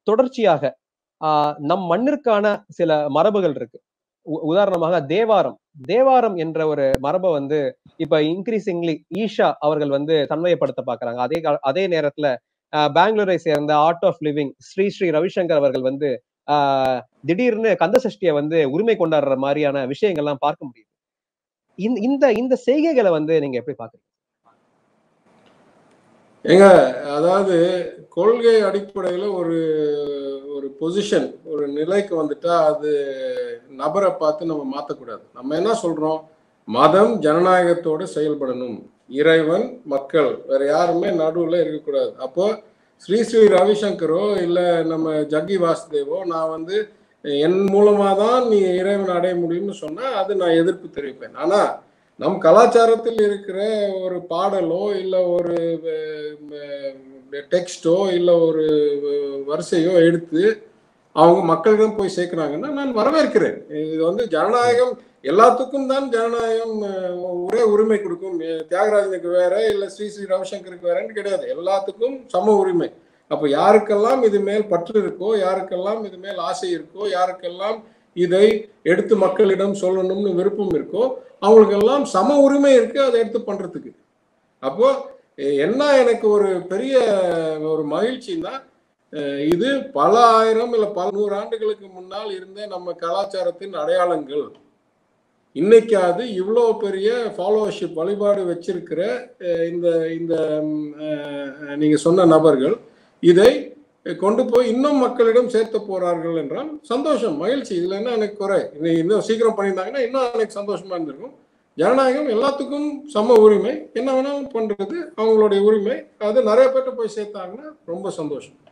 தொடர்ச்சியாக ஆஹ் நம் மண்ணிற்கான சில மரபுகள் இருக்கு உ- உதாரணமாக தேவாரம் தேவாரம் என்ற ஒரு மரபை வந்து இப்ப இன்க்ரீசிங்லி ஈஷா அவர்கள் வந்து தன்மையப்படுத்த பாக்குறாங்க அதே கா- அதே நேரத்துல ஆஹ் பெங்களூரை சேர்ந்த Art of Living Sri Sri Ravishankar அவர்கள் வந்து ஆஹ் திடீர்னு கந்த சஷ்டியை வந்து உரிமை கொண்டாடுற மாதிரியான விஷயங்கள்லாம் பார்க்க முடியுது இந்த- இந்த இந்த செய்கைகளை வந்து நீங்க எப்படி பாக்குறீங்க ஏங்க அதாவது கொள்கை அடிப்படையில் ஒரு ஒரு பொசிஷன் ஒரு நிலைக்கு வந்துட்டா அது நபரை பார்த்து நம்ம மாற்றக்கூடாது நம்ம என்ன சொல்றோம் மதம் ஜனநாயகத்தோடு செயல்படணும் இறைவன் மக்கள் வேற யாருமே நடுவில் இருக்கக்கூடாது அப்போ ஸ்ரீ ஸ்ரீ ரவிசங்கரோ இல்லை நம்ம ஜக்கி வாசுதேவோ நான் வந்து என் மூலமாக தான் நீ இறைவன் அடைய முடியும்னு சொன்னால் அது நான் எதிர்ப்பு தெரிவிப்பேன் ஆனால் நம் கலாச்சாரத்தில் இருக்கிற ஒரு பாடலோ இல்லை ஒரு டெக்ஸ்டோ இல்லை ஒரு வரிசையோ எடுத்து அவங்க மக்களிடம் போய் சேர்க்கிறாங்கன்னா நான் வரவேற்கிறேன் இது வந்து ஜனநாயகம் எல்லாத்துக்கும் தான் ஜனநாயகம் அஹ், ஒரே உரிமை கொடுக்கும் அஹ், தியாகராஜனுக்கு வேற இல்லை ஸ்ரீ ஸ்ரீ ரவிசங்கருக்கு வேறன்னு கிடையாது எல்லாத்துக்கும் சம உரிமை அப்போ யாருக்கெல்லாம் இது மேல் பற்று இருக்கோ யாருக்கெல்லாம் இது மேல் ஆசை இருக்கோ யாருக்கெல்லாம் இதை எடுத்து மக்களிடம் சொல்லணும்னு விருப்பம் இருக்கோ அவங்களுக்கெல்லாம் சம உரிமை இருக்கு அதை எடுத்து பண்றதுக்கு அப்போ எ- என்ன எனக்கு ஒரு பெரிய ஒரு மகிழ்ச்சின்னா அஹ், இது பல ஆயிரம் இல்லை பல நூறு ஆண்டுகளுக்கு முன்னால் இருந்த நம்ம கலாச்சாரத்தின் அடையாளங்கள் இன்னைக்கு அது இவ்வளோ பெரிய ஃபாலோவர்ஷிப் வழிபாடு வச்சிருக்கிற அஹ், இந்த இந்த ம், அஹ், நீங்க சொன்ன நபர்கள் இதை கொண்டு போய் இன்னும் மக்களிடம் சேர்த்த போறார்கள் என்றால் சந்தோஷம் மகிழ்ச்சி இதுல என்ன எனக்கு குறை இது இன்னும் சீக்கிரம் பண்ணியிருந்தாங்கன்னா இன்னும் எனக்கு சந்தோஷமா இருந்திருக்கும் ஜனநாயகம் எல்லாத்துக்கும் சம உரிமை என்ன வேணாலும் பண்றது அவங்களுடைய உரிமை அது நிறைய பேர்ட்ட போய் சேர்த்தாங்கன்னா ரொம்ப சந்தோஷம்